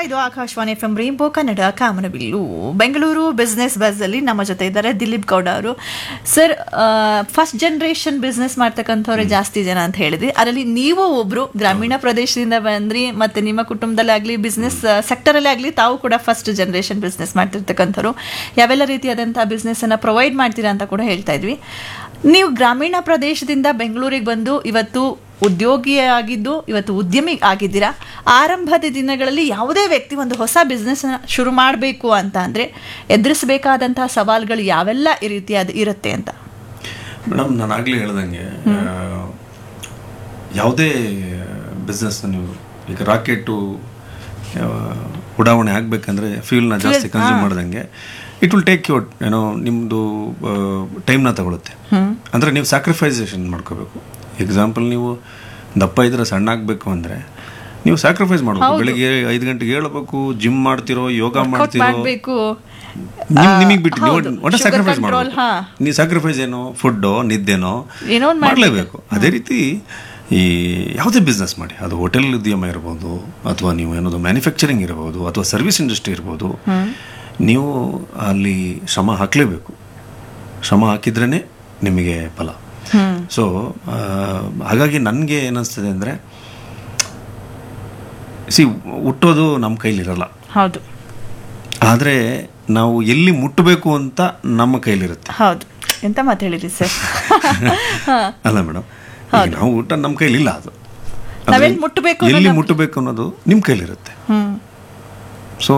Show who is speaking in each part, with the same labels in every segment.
Speaker 1: ಇದು Akashvani F M rainbow Kannada Kamanabillu Bengaluru business bus ಅಲ್ಲಿ ನಮ್ಮ ಜೊತೆ ಇದ್ದಾರೆ ದಿಲೀಪ್ ಗೌಡ ಅವರು ಸರ್ ಫಸ್ಟ್ ಜನರೇಷನ್ ಬಿಸ್ನೆಸ್ ಮಾಡ್ತಕ್ಕಂಥವ್ರೆ ಜಾಸ್ತಿ ಜನ ಅಂತ ಹೇಳಿದ್ರಿ ಅದರಲ್ಲಿ ನೀವು ಒಬ್ರು ಗ್ರಾಮೀಣ ಪ್ರದೇಶದಿಂದ ಬಂದ್ರಿ ಮತ್ತೆ ನಿಮ್ಮ ಕುಟುಂಬದಲ್ಲಿ ಆಗಲಿ ಬಿಸ್ನೆಸ್ ಸೆಕ್ಟರ್ ಅಲ್ಲಿ ಆಗಲಿ ತಾವು ಕೂಡ ಫಸ್ಟ್ ಜನರೇಷನ್ ಬಿಸ್ನೆಸ್ ಮಾಡ್ತಿರ್ತಕ್ಕಂಥವ್ರು ಯಾವೆಲ್ಲ ರೀತಿಯಾದಂತಹ ಬಿಸ್ನೆಸ್ ಅನ್ನ ಪ್ರೊವೈಡ್ ಮಾಡ್ತೀರಾ ಅಂತ ಕೂಡ ಹೇಳ್ತಾ ಇದ್ವಿ ನೀವು ಗ್ರಾಮೀಣ ಪ್ರದೇಶದಿಂದ ಬೆಂಗಳೂರಿಗೆ ಬಂದು ಇವತ್ತು ಉದ್ಯೋಗಿಯಾಗಿದ್ದು ಇವತ್ತು ಉದ್ಯಮಿ ಆಗಿದ್ದೀರಾ ಆರಂಭದ ದಿನಗಳಲ್ಲಿ ಯಾವುದೇ ವ್ಯಕ್ತಿ ಒಂದು ಹೊಸ ಬಿಸ್ನೆಸ್ ಶುರು ಮಾಡಬೇಕು ಅಂತ ಅಂದರೆ ಎದುರಿಸಬೇಕಾದಂತಹ ಸವಾಲುಗಳು ಯಾವೆಲ್ಲ ಈ ರೀತಿಯಾದ ಇರುತ್ತೆ ಅಂತ
Speaker 2: ಮೇಡಮ್ ನಾನು ಆಗಲೇ ಹೇಳ್ದಂಗೆ ಆ, ಯಾವುದೇ ಬಿಸ್ನೆಸ್ನ ನೀವು ಈಗ ರಾಕೆಟು ಉಡಾವಣೆ ಆಗಬೇಕಂದ್ರೆ ಫ್ಯೂಲ್ನ ಜಾಸ್ತಿ ಕನ್ಸ್ಯೂಮ್ ಮಾಡ್ದಂಗೆ ಇಟ್ ವಿಲ್ ಟೇಕ್ ಯುವರ್ ಏನೋ ನಿಮ್ಮದು ಟೈಮ್ನ ತಗೊಳುತ್ತೆ ಅಂದರೆ ನೀವು ಸ್ಯಾಕ್ರಿಫೈಸೇಷನ್ ಮಾಡ್ಕೋಬೇಕು ಎಕ್ಸಾಂಪಲ್ ನೀವು ದಪ್ಪ ಇದ್ರೆ ಸಣ್ಣ ಆಗಬೇಕು ಅಂದರೆ ನೀವು ಸ್ಯಾಕ್ರಿಫೈಸ್ ಮಾಡಬೇಕು ಬೆಳಿಗ್ಗೆ ಐದು ಗಂಟೆಗೆ ಹೇಳಬೇಕು ಜಿಮ್ ಮಾಡ್ತಿರೋ ಯೋಗ ಮಾಡ್ತಿರೋ
Speaker 1: ಮಾಡಬೇಕು
Speaker 2: ನಿಮಗೆ ಬಿಟ್ಟು ನೀವು
Speaker 1: ಹೌದು.
Speaker 2: ಒಟ್ಟು
Speaker 1: Sugar
Speaker 2: ಸ್ಯಾಕ್ರಿಫೈಸ್
Speaker 1: control,
Speaker 2: ಮಾಡಬೇಕು
Speaker 1: ಹಾ.
Speaker 2: ನೀವು ಸ್ಯಾಕ್ರಿಫೈಸ್ ಏನೋ ಫುಡ್ಡೋ ನಿದ್ದೆನೋ
Speaker 1: ಏನೋ ಒಂದ್
Speaker 2: ಮಾಡಲೇಬೇಕು ಅದೇ ರೀತಿ ಈ ಯಾವುದೇ ಬಿಸ್ನೆಸ್ ಮಾಡಿ ಅದು ಹೋಟೆಲ್ ಉದ್ಯಮ ಇರ್ಬೋದು ಅಥವಾ ನೀವು ಏನದು ಮ್ಯಾನುಫ್ಯಾಕ್ಚರಿಂಗ್ ಇರ್ಬೋದು ಅಥವಾ ಸರ್ವಿಸ್ ಇಂಡಸ್ಟ್ರಿ ಇರ್ಬೋದು ನೀವು ಅಲ್ಲಿ ಶ್ರಮ ಹಾಕಲೇಬೇಕು ಶ್ರಮ ಹಾಕಿದ್ರೇ ನಿಮಗೆ ಫಲ ಸೊ ಹಾಗಾಗಿ ನನಗೆ ಏನಿಸ್ತದೆ ಅಂದರೆ ಸಿ ಹುಟ್ಟೋದು ನಮ್ಮ ಕೈಲಿರಲ್ಲ
Speaker 1: ಹೌದು
Speaker 2: ಆದರೆ ನಾವು ಎಲ್ಲಿ ಮುಟ್ಟಬೇಕು ಅಂತ ನಮ್ಮ ಕೈಲಿರುತ್ತೆ
Speaker 1: ಹೌದು ಎಂತ ಮಾತು ಹೇಳಿರಿ ಸರ್
Speaker 2: ಅಲ್ಲ ಮೇಡಮ್ ನಾವು ಊಟ ನಮ್ಮ ಕೈಲಿಲ್ಲ ಅದು ಆದ್ರೆ
Speaker 1: ನಾವೆಲ್ಲಿ ಮುಟ್ಬೇಕು
Speaker 2: ಎಲ್ಲಿ ಮುಟ್ಟಬೇಕು ಅನ್ನೋದು ನಿಮ್ಮ ಕೈಲಿರುತ್ತೆ
Speaker 1: ಹ್ಮ್
Speaker 2: ಸೊ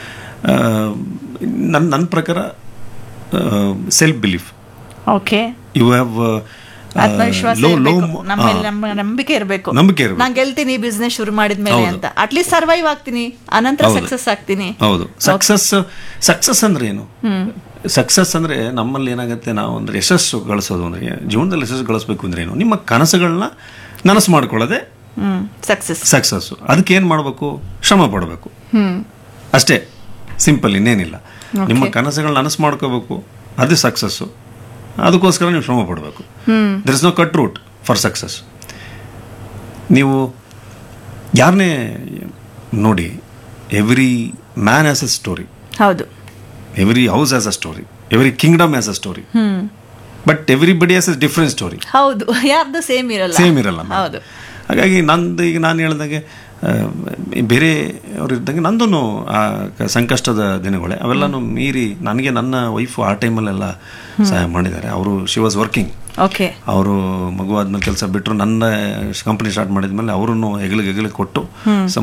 Speaker 2: ನನ್ನ ನನ್ನ ಪ್ರಕಾರ self belief
Speaker 1: okay
Speaker 2: you have
Speaker 1: ಆತ್ಮವಿಶ್ವಾಸ
Speaker 2: ಲೋ ಲೋ
Speaker 1: ಇರ್ಬೇಕು. ನಮ್ಮ ಮೇಲೆ ನಮ್ಮ ನಂಬಿಕೆ ಇರಬೇಕು
Speaker 2: ನಂಬಿಕೆ ಇರಬೇಕು
Speaker 1: ನಾನ್ ಗೆಲ್ತೀನಿ ಬಿಸ್ನೆಸ್ ಶುರು ಮಾಡಿದ್ಮೇಲೆ
Speaker 2: ಹೌದು.
Speaker 1: ಅಂತ ಅಟ್ಲೀಸ್ಟ್ ಸರ್ವೈವ್ ಆಗ್ತೀನಿ ಅನಂತರ
Speaker 2: ಹೌದು.
Speaker 1: ಸಕ್ಸಸ್ ಆಗ್ತೀನಿ
Speaker 2: ಹೌದು ಸಕ್ಸಸ್ ಸಕ್ಸಸ್ ಅಂದ್ರೆ ಏನು ಸಕ್ಸಸ್ ಅಂದ್ರೆ ನಮ್ಮಲ್ಲಿ ಏನಾಗುತ್ತೆ ನಾವು ಅಂದ್ರೆ ಯಶಸ್ಸು ಗಳಿಸೋದು ಅಂದ್ರೆ ಜೀವನದಲ್ಲಿ ಯಶಸ್ಸು ಗಳಿಸ್ಬೇಕು ಅಂದ್ರೆ ಏನು ನಿಮ್ಮ ಕನಸುಗಳನ್ನ ನನಸು ಮಾಡ್ಕೊಳ್ಳೋದೆ
Speaker 1: ಹ್ಮ್ ಸಕ್ಸಸ್
Speaker 2: ಸಕ್ಸಸ್ಸು ಅದಕ್ಕೆ ಏನು ಮಾಡಬೇಕು ಶ್ರಮ ಪಡಬೇಕು
Speaker 1: ಹ್ಮ್
Speaker 2: ಅಷ್ಟೇ ಸಿಂಪಲ್ ಇನ್ನೇನಿಲ್ಲ ನಿಮ್ಮ ಕನಸುಗಳನ್ನ ನನಸು ಮಾಡ್ಕೋಬೇಕು ಅದು ಸಕ್ಸಸ್ಸು ಅದಕ್ಕೋಸ್ಕರ ನೀವು ಶ್ರಮ ಪಡಬೇಕು there is no cut route for success ನೀವು ಯಾರನ್ನೇ ನೋಡಿ every man has a story
Speaker 1: ಹೌದು
Speaker 2: every house has a story every kingdom has a story
Speaker 1: hmm
Speaker 2: but everybody has a different story
Speaker 1: ಹೌದು ಯಾರ್ದು ಸೇಮ್ ಇರಲ್ಲ
Speaker 2: ಸೇಮ್ ಇರಲ್ಲ madam.
Speaker 1: ಹೌದು
Speaker 2: ಹಾಗಾಗಿ ನಂದು ಈಗ ನಾನು ಹೇಳ್ದಂಗೆ ಆ, ಬೇರೆ ಅವ್ರು ಇದ್ದಂಗೆ ನಂದು ಆ ಕ- ಸಂಕಷ್ಟದ ದಿನಗಳೇ ಅವೆಲ್ಲನೂ ಮೀರಿ ನನಗೆ ನನ್ನ ವೈಫು ಆ ಟೈಮಲ್ಲೆಲ್ಲ ಸಹಾಯ ಮಾಡಿದ್ದಾರೆ ಅವರು ಶಿ ವಾಸ್ ವರ್ಕಿಂಗ್
Speaker 1: ಓಕೆ
Speaker 2: ಅವರು ಮಗುವಾದ್ಮೇಲೆ ಕೆಲಸ ಬಿಟ್ಟರು ನನ್ನ ಕಂಪನಿ ಸ್ಟಾರ್ಟ್ ಮಾಡಿದ್ಮೇಲೆ ಅವರನ್ನು ಹೆಗಲಿಗೆ ಹೆಗಲಿಗೆ ಕೊಟ್ಟು